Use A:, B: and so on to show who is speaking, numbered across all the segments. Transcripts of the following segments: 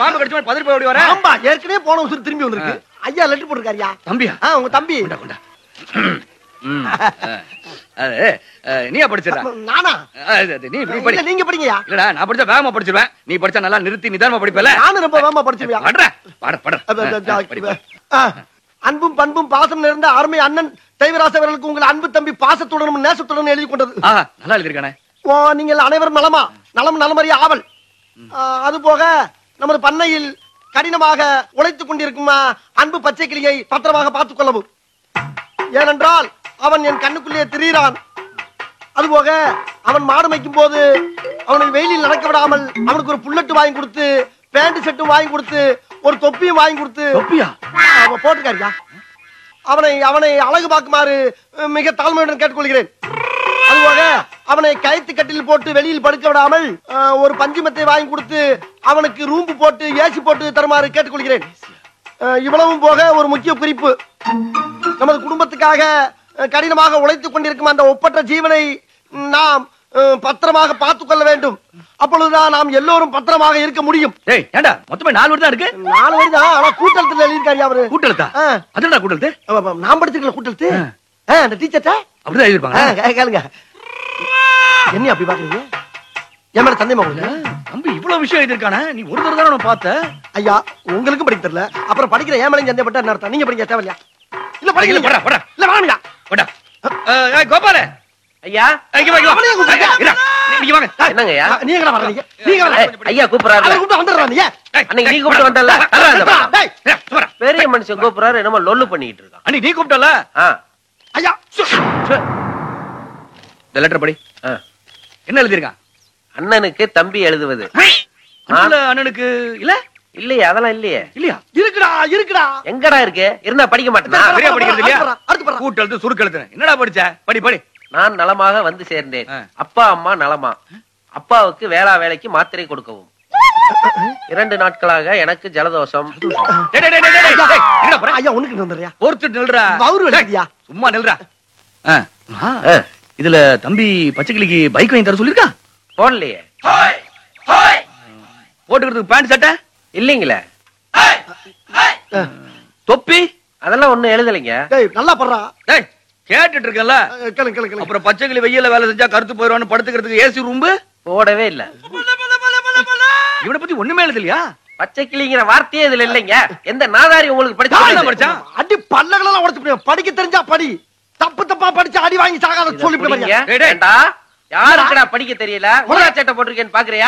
A: பாம்பு கடிச்ச மாதிரி பதறி போய் ஓடி வர
B: ஆமா ஏற்கனவே போன உசுறு திரும்பி வந்திருக்கு ஐயா லெட்டர் போட்டிருக்காருயா
A: தம்பியா
B: ஆ உங்க தம்பி
A: கொண்டா கொண்டா ம், ஆ. அது அஹ், நீயா படிச்சிடா
B: நானா
A: நீ இப்படி படி
B: இல்ல நீங்க படிங்கயா
A: இல்லடா நான் படிச்சா வேகமா படிச்சிருவேன் நீ படிச்சா நல்லா நிறுத்தி நிதானமா படிப்பல
B: நானும் ரொம்ப வேகமா படிச்சுவியா
A: படுற பட பட படி படி.
B: அன்பும் பண்பும் பாசம் நிறைந்த அருமை அண்ணன் தெய்வராச அவர்களுக்கு உங்கள் அன்பு தம்பி பாசத்துடனும் நேசத்துடனும் எழுதி கொண்டது
A: ஆ நல்லா எழுதிருக்கானே
B: ஓ, நீங்கள் அனைவரும் நலமா நலம் நலமறிய ஆவல் ஆ, அது போக நமது பண்ணையில் கடினமாக உழைத்துக் கொண்டிருக்கும் ஆ, அன்பு பச்சை கிளியை பத்திரமாக பார்த்துக் கொள்ளவும் ஏனென்றால் அவன் என் கண்ணுக்குள்ளே திரியிறான் அதுபோக அவன் மாடு மேய்க்கும் போது அவனை வெயிலில் நடக்க விடாமல் அவனுக்கு ஒரு புல்லட்டு வாங்கி கொடுத்து பேண்ட் செட்டும் வாங்கி கொடுத்து ஒரு தொப்பியும் வாங்கி கொடுத்து
A: தொப்பியா
B: அவன் போட்டுக்காரியா அவனை அவனை அழகு பார்க்குமாறு அஹ், மிக தாழ்மையுடன் கேட்டுக்கொள்கிறேன் அதுபோக அவனை கயித்து கட்டில் போட்டு வெளியில் படுக்க விடாமல் அஹ், ஒரு பஞ்சுமத்தை வாங்கி கொடுத்து அவனுக்கு ரூம்பு போட்டு ஏசி போட்டு தருமாறு கேட்டுக்கொள்கிறேன் அஹ், இவ்வளவும் போக ஒரு முக்கிய குறிப்பு நமது குடும்பத்துக்காக அஹ், கடினமாக உழைத்துக் கொண்டிருக்கும் அந்த ஒப்பற்ற ஜீவனை நாம் அஹ், பத்திரமாக பார்த்துக் கொள்ள வேண்டும் அப்பொழுதுதான் நாம் எல்லோரும் பத்திரமாக இருக்க முடியும்
A: டேய் ஏண்டா மொத்தமே நாலு வருடம் இருக்கு
B: நாலு வயது தான் ஆனா கூட்டத்தில் எழுதியிருக்காரு அவரு
A: கூட்டெழுத்தா
B: ஆ.
A: அதுடா கூட்டெழுத்து
B: அவ- அவ- நான் படிச்சிருக்கல கூட்டத்து
A: ஆ.
B: அந்த டீச்சர்ட்ட
A: அப்படிதான் எழுதிருப்பாங்க
B: கேளுங்க என்ன அப்படி பாக்குறீங்க என் மேல சந்தேகமா உங்களுக்கு
A: தம்பி இவ்வளவு விஷயம் எழுதிருக்கானே நீ ஒரு தடவை தானே பார்த்த
B: ஐயா உங்களுக்கும் படிக்க தெரியல அப்புறம் படிக்கிற ஏன் மேலையும் சந்தேகப்பட்டா என்ன அர்த்தம் நீங்க படிக்க தேவையில்லையா இல்ல
A: இல்ல,
B: படிக்கல
A: போடா, போடா.
B: இல்ல வாங்க
A: போடா அஹ், ஏய், கோபால
C: ஐயா
A: இங்க வா, இங்க வா.
B: அவனையும் கூப்பிடுங்க.
A: இருடா, நீ- நீங்க வாங்க
C: என்னங்க ஐயா
B: நீங்க எங்கடா வர்றீங்க நீங்க
C: ஏய், ஐயா கூப்பிடுறாரு
B: அவரை கூப்பிட்டு வந்துடுறான் நீ
A: டேய்,
C: அன்னைக்கு நீ
A: டேய்,
C: கூப்பிட்டு
A: போடா.
C: வந்தல்ல?
A: வா, வா, வா, வா.
B: டேய்.
A: ஏய், சும்மாடா.
C: பெரிய மனுஷன் கூப்பிடுறாரு என்னமோ லொல்லு பண்ணிட்டு இருக்கான்
A: அன்னைக்கு நீ கூப்பிட்டல
C: ஆ,
B: ஐயா சு.
A: இந்த லெட்டர் படி
C: ஆ.
A: என்ன எழுதிருக்கான்
C: அண்ணனுக்கு தம்பி எழுதுவது
A: அண்ணல அண்ணனுக்கு இல்ல
C: இல்லையே அதெல்லாம் இல்லையே
A: இல்லையா
B: இருக்குடா இருக்குடா
C: எங்கடா இருக்கு இருந்தா படிக்க மாட்டேனா
A: சரியா படிக்கிறது இல்லையா
B: அடுத்து படுறா, அடுத்து படுறா.
A: கூட்டெழுத்து சுருக்கெழுத்து என்னடா படிச்ச படி படி
C: நான் நலமாக வந்து சேர்ந்தேன்
A: ஆ.
C: அப்பா அம்மா நலமா அப்பாவுக்கு வேளா வேலைக்கு மாத்திரை கொடுக்கவும் இரண்டு நாட்களாக எனக்கு ஜலதோஷம்
A: டேய், டேய், டேய், டேய், டேய், டேய், என்னடா போற?
B: ஐயா உனக்கு வந்துடுறியா
A: பொறுத்து நில்றா
B: வவுறு வலிக்குதியா?
A: சும்மா நில்றா ஆ. ஆ.
C: ஆ,
A: இதுல தம்பி பச்சைக்கிளிக்கு பைக் வாங்கி தர சொல்லிருக்கா
C: போடலையே
A: போட்டுக்கிறதுக்கு பேண்ட் சட்டை
C: இல்லைங்களே
A: தொப்பி
C: அதெல்லாம் ஒண்ணும் எழுதலைங்க
B: டேய் நல்லா படுறா
A: டேய் கேட்டுட்டு இருக்கேன்ல
B: அஹ், கேளுங்க கேளுங்க கேளுங்க
A: அப்புறம் பச்சைக்கிளி வெயில்ல வேலை செஞ்சா கருத்து போயிடுவான்னு படுத்துக்கிறதுக்கு ஏசி ரூம்பு
C: போடவே இல்ல
A: இவனை பத்தி ஒண்ணுமே எழுதலையா
C: பச்சை கிளிங்கிற வார்த்தையே இதுல இல்லைங்க எந்த நாதாரி உங்களுக்கு
A: யார்
C: படிச்சு
A: படிச்சான்?
B: அடி பல்லகளெல்லாம் உடைச்சு போடுவேன். படிக்க தெரிஞ்சா படி தப்பு தப்பா படிச்சு அடி வாங்கி சாகாத சொல்லி
C: புடிங்க.
A: டேய், டேய்.
C: ஏண்டா, யாருக்குடா படிக்க தெரியல ஊதா சட்டை போட்டிருக்கேன்னு பாக்குறியா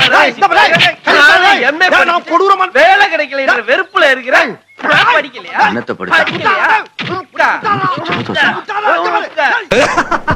C: MA
B: நான் கொடூரமா
C: வேலை கிடைக்கல என்ற வெறுப்புல இருக்கிறேன் படிக்கலையா
A: என்னத்தை படிச்சா?
C: படிக்கலையா? உட்கா. உட்கா. உட்கா.